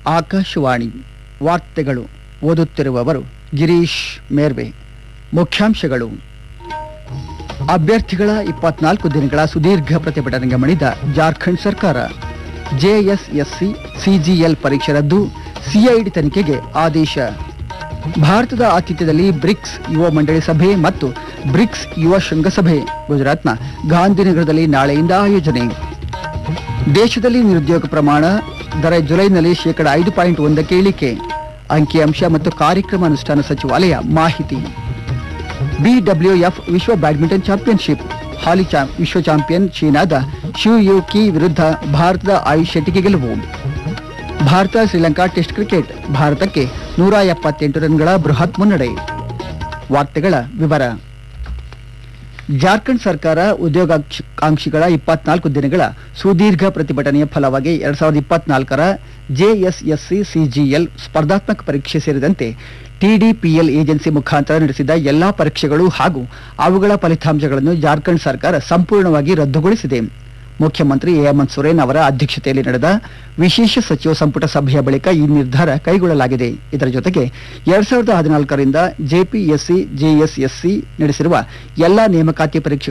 ಆಕಾಶವಾಣಿ ವಾರ್ತೆಗಳು ಓದುತ್ತಿರುವವರು ಗಿರೀಶ್ ಮೇರ್ವೆ ಮುಖ್ಯಾಂಶಗಳು ಅಭ್ಯರ್ಥಿಗಳ ಇಪ್ಪತ್ನಾಲ್ಕು ದಿನಗಳ ಸುದೀರ್ಘ ಪ್ರತಿಭಟನೆಗೆ ಮಣಿದ ಜಾರ್ಖಂಡ್ ಸರ್ಕಾರ ಜೆಎಸ್ಎಸ್ಸಿ ಸಿಜಿಎಲ್ ಪರೀಕ್ಷೆ ರದ್ದು ಸಿಐಡಿ ತನಿಖೆಗೆ ಆದೇಶ ಭಾರತದ ಆತಿಥ್ಯದಲ್ಲಿ ಬ್ರಿಕ್ಸ್ ಯುವ ಮಂಡಳಿ ಸಭೆ ಮತ್ತು ಬ್ರಿಕ್ಸ್ ಯುವ ಶೃಂಗಸಭೆ ಗುಜರಾತ್ನ ಗಾಂಧಿನಗರದಲ್ಲಿ ನಾಳೆಯಿಂದ ಆಯೋಜನೆ ದೇಶದಲ್ಲಿ ನಿರುದ್ಯೋಗ ಪ್ರಮಾಣ ದರ ಜುಲೈನಲ್ಲಿ ಶೇಕಡ ಐದು ಪಾಯಿಂಟ್ ಒಂದಕ್ಕೆ ಇಳಿಕೆ ಅಂಕಿಅಂಶ ಮತ್ತು ಕಾರ್ಯಕ್ರಮ ಅನುಷ್ಠಾನ ಸಚಿವಾಲಯ ಮಾಹಿತಿ ಬಿಡಬ್ಲ್ಯೂಎಫ್ ವಿಶ್ವ ಬ್ಯಾಡ್ಮಿಂಟನ್ ಚಾಂಪಿಯನ್ಶಿಪ್ ಹಾಲಿ ಚಾಂ- ವಿಶ್ವ ಚಾಂಪಿಯನ್ ಚೀನಾದ ಶಿವ್ ಯು ಕಿ ವಿರುದ್ಧ ಭಾರತದ ಆಯುಷ್ ಶೆಟ್ಟಿಗೆ ಗೆಲುವು ಭಾರತ ಶ್ರೀಲಂಕಾ ಟೆಸ್ಟ್ ಕ್ರಿಕೆಟ್ ಭಾರತಕ್ಕೆ ನೂರ ಎಪ್ಪತ್ತೆಂಟು ರನ್ಗಳ ಬೃಹತ್ ಮುನ್ನಡೆ ವಾರ್ತೆಗಳ ವಿವರ ಜಾರ್ಖಂಡ್ ಸರ್ಕಾರ ಉದ್ಯೋಗಾಕಾಂಕ್ಷಿಗಳ ಇಪ್ಪತ್ನಾಲ್ಕು ದಿನಗಳ ಸುದೀರ್ಘ ಪ್ರತಿಭಟನೆಯ ಫಲವಾಗಿ ಎರಡ್ ಸಾವಿರದ ಇಪ್ಪತ್ನಾಲ್ಕರ ಜೆಎಸ್ಎಸ್ಸಿ ಸಿಜಿಎಲ್ ಸ್ಪರ್ಧಾತ್ಮಕ ಪರೀಕ್ಷೆ ಸೇರಿದಂತೆ ಟಿಡಿಪಿಎಲ್ ಏಜೆನ್ಸಿ ಮುಖಾಂತರ ನಡೆಸಿದ ಎಲ್ಲಾ ಪರೀಕ್ಷೆಗಳು ಹಾಗೂ ಅವುಗಳ ಫಲಿತಾಂಶಗಳನ್ನು ಜಾರ್ಖಂಡ್ ಸರ್ಕಾರ ಸಂಪೂರ್ಣವಾಗಿ ರದ್ದುಗೊಳಿಸಿದೆ ಮುಖ್ಯಮಂತ್ರಿ ಹೇಮಂತ್ ಸೊರೇನ್ ಅವರ ಅಧ್ಯಕ್ಷತೆಯಲ್ಲಿ ನಡೆದ ವಿಶೇಷ ಸಚಿವ ಸಂಪುಟ ಸಭೆಯ ಬಳಿಕ ಈ ನಿರ್ಧಾರ ಕೈಗೊಳ್ಳಲಾಗಿದೆ ಇದರ ಜೊತೆಗೆ ಎರಡ್ ಸಾವಿರದ ಹದಿನಾಲ್ಕರಿಂದ ಜೆಪಿಎಸ್ಸಿ ಜೆಎಸ್ಎಸ್ಸಿ ನಡೆಸಿರುವ ಎಲ್ಲಾ ನೇಮಕಾತಿ ಪರೀಕ್ಷೆ